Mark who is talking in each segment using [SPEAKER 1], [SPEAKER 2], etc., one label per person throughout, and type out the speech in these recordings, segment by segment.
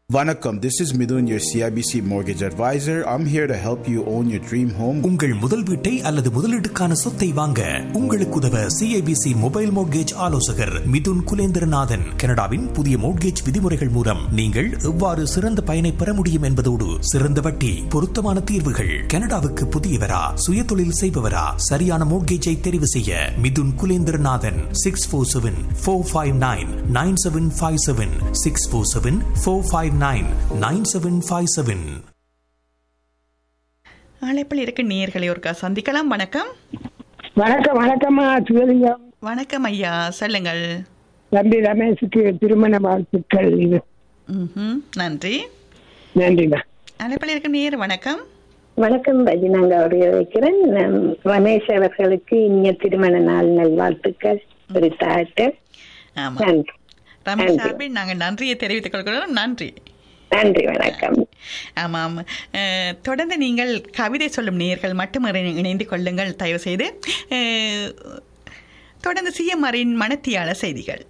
[SPEAKER 1] Vanakkam, this is Midun, your CIBC mortgage advisor. I'm here to help you own your dream home.
[SPEAKER 2] உங்கள் முதல் வீட்டை அல்லது முதலீட்டுக்கான சொத்தை வாங்க உங்களுக்கு உதவ சிஐபிசி மொபைல் மோட்கேஜ் ஆலோசகர் மிதுன் குலேந்திரநாதன் கனடாவின் புதிய மோட்கேஜ் விதிமுறைகள் மூலம் நீங்கள் எவ்வாறு சிறந்த பயனை பெற முடியும் என்பதோடு சிறந்த வட்டி பொருத்தமான தீர்வுகள் கனடாவுக்கு புதியவரா சுயதொழில் செய்பவரா சரியான மோட்கேஜை தெரிவு செய்ய Mithun Kulendranathan six four seven four five nine nine seven five seven six four seven four five nine nine seven five seven
[SPEAKER 3] அழைப்பில் இருக்க நேயர்களை ஒருக்கா சந்திக்கலாம் வணக்கம்
[SPEAKER 4] வணக்கம் வணக்கம்மா சிவலிங்கம்
[SPEAKER 3] வணக்கம் ஐயா சொல்லுங்கள்
[SPEAKER 4] தம்பி ரமேஷுக்கு திருமண வாழ்த்துக்கள் இது
[SPEAKER 3] ம்ஹும், நன்றி
[SPEAKER 4] நன்றிம்மா
[SPEAKER 3] அழைப்பில் இருக்க நேயர் வணக்கம்
[SPEAKER 5] வணக்கம் ரஜினாங்க அவர்கள் வைக்கிறேன் நம் ரமேஷ் அவர்களுக்கு இனிய திருமண நாள் நல்வாழ்த்துக்கள் ஒரு தாட்டு
[SPEAKER 3] ஆமா
[SPEAKER 5] நன்றி
[SPEAKER 3] ரமேஷ்
[SPEAKER 5] நன்றி.
[SPEAKER 3] சார்பில் நாங்கள் நன்றியை தெரிவித்துக் கொள்கிறோம் நன்றி
[SPEAKER 5] நன்றி வணக்கம்
[SPEAKER 3] ஆமாம் அஹ், தொடர்ந்து நீங்கள் கவிதை சொல்லும் நேயர்கள் மட்டும் இணை- இணைந்து கொள்ளுங்கள் தயவு செய்து அஹ், தொடர்ந்து சிஎம்ஆரின் மனத்தியாள செய்திகள்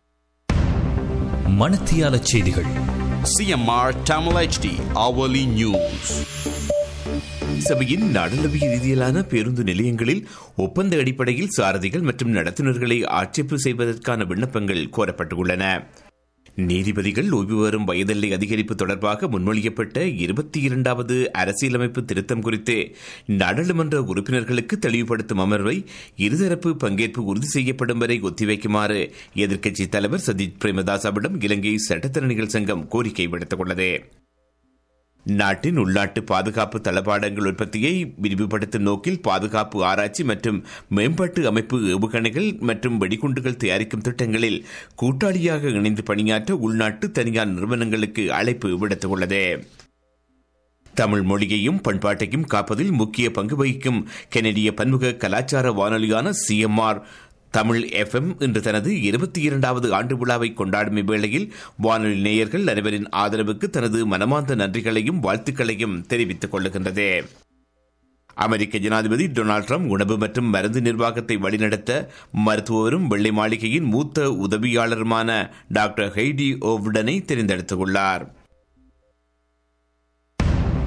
[SPEAKER 2] மணத்தியால செய்திகள்
[SPEAKER 6] CMR Tamil HD hourly news.
[SPEAKER 7] சபையின் நடுநிலவிய ரீதியிலான பேருந்து நிலையங்களில் ஒப்பந்த அடிப்படையில் சாரதிகள் மற்றும் நடத்துனர்களை ஆட்சேர்ப்பு செய்வதற்கான விண்ணப்பங்கள் கோரப்பட்டுள்ளன நீதிபதிகள் ஓய்வு பெறும் வயதெல்லை அதிகரிப்பு தொடர்பாக முன்மொழியப்பட்ட இருபத்தி இரண்டாவது அரசியலமைப்பு திருத்தம் குறித்து நாடாளுமன்ற உறுப்பினர்களுக்கு தெளிவுபடுத்தும் அமர்வை இருதரப்பு பங்கேற்பு உறுதி செய்யப்படும் வரை ஒத்திவைக்குமாறு எதிர்க்கட்சித் தலைவர் சஜித் பிரேமதாசாவிடம் இலங்கை சட்டத்தரணிகள் சங்கம் கோரிக்கை விடுத்துள்ளது நாட்டின் உள்நாட்டு பாதுகாப்பு தளபாடங்கள் உற்பத்தியை விரிவுபடுத்தும் நோக்கில் பாதுகாப்பு ஆராய்ச்சி மற்றும் மேம்பாட்டு அமைப்பு ஏவுகணைகள் மற்றும் வெடிகுண்டுகள் தயாரிக்கும் திட்டங்களில் கூட்டாளியாக இணைந்து பணியாற்ற உள்நாட்டு தனியார் நிறுவனங்களுக்கு அழைப்பு விடுத்துள்ளது தமிழ் மொழியையும் பண்பாட்டையும் காப்பதில் முக்கிய பங்கு வகிக்கும் கெனடிய பன்முக கலாச்சார வானொலியான சிஎம்ஆர் தமிழ் எஃப்எம் இன்று தனது இருபத்தி இரண்டாவது ஆண்டு விழாவை கொண்டாடும் இவ்வேளையில் வானொலி நேயர்கள் அனைவரின் ஆதரவுக்கு தனது மனமார்ந்த நன்றிகளையும் வாழ்த்துக்களையும் தெரிவித்துக் கொள்ளுகின்றது அமெரிக்க ஜனாதிபதி டொனால்டு ட்ரம்ப் உணவு மற்றும் மருந்து நிர்வாகத்தை வழிநடத்த மருத்துவரும் வெள்ளை மாளிகையின் மூத்த உதவியாளருமான டாக்டர் ஹெய்டி ஓவ்டனை தெரிந்தெடுத்துள்ளார்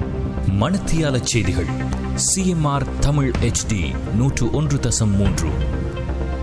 [SPEAKER 2] மணத்தியால செய்திகள் சிஎம்ஆர் தமிழ் HD நூற்று ஒன்று தசம் மூன்று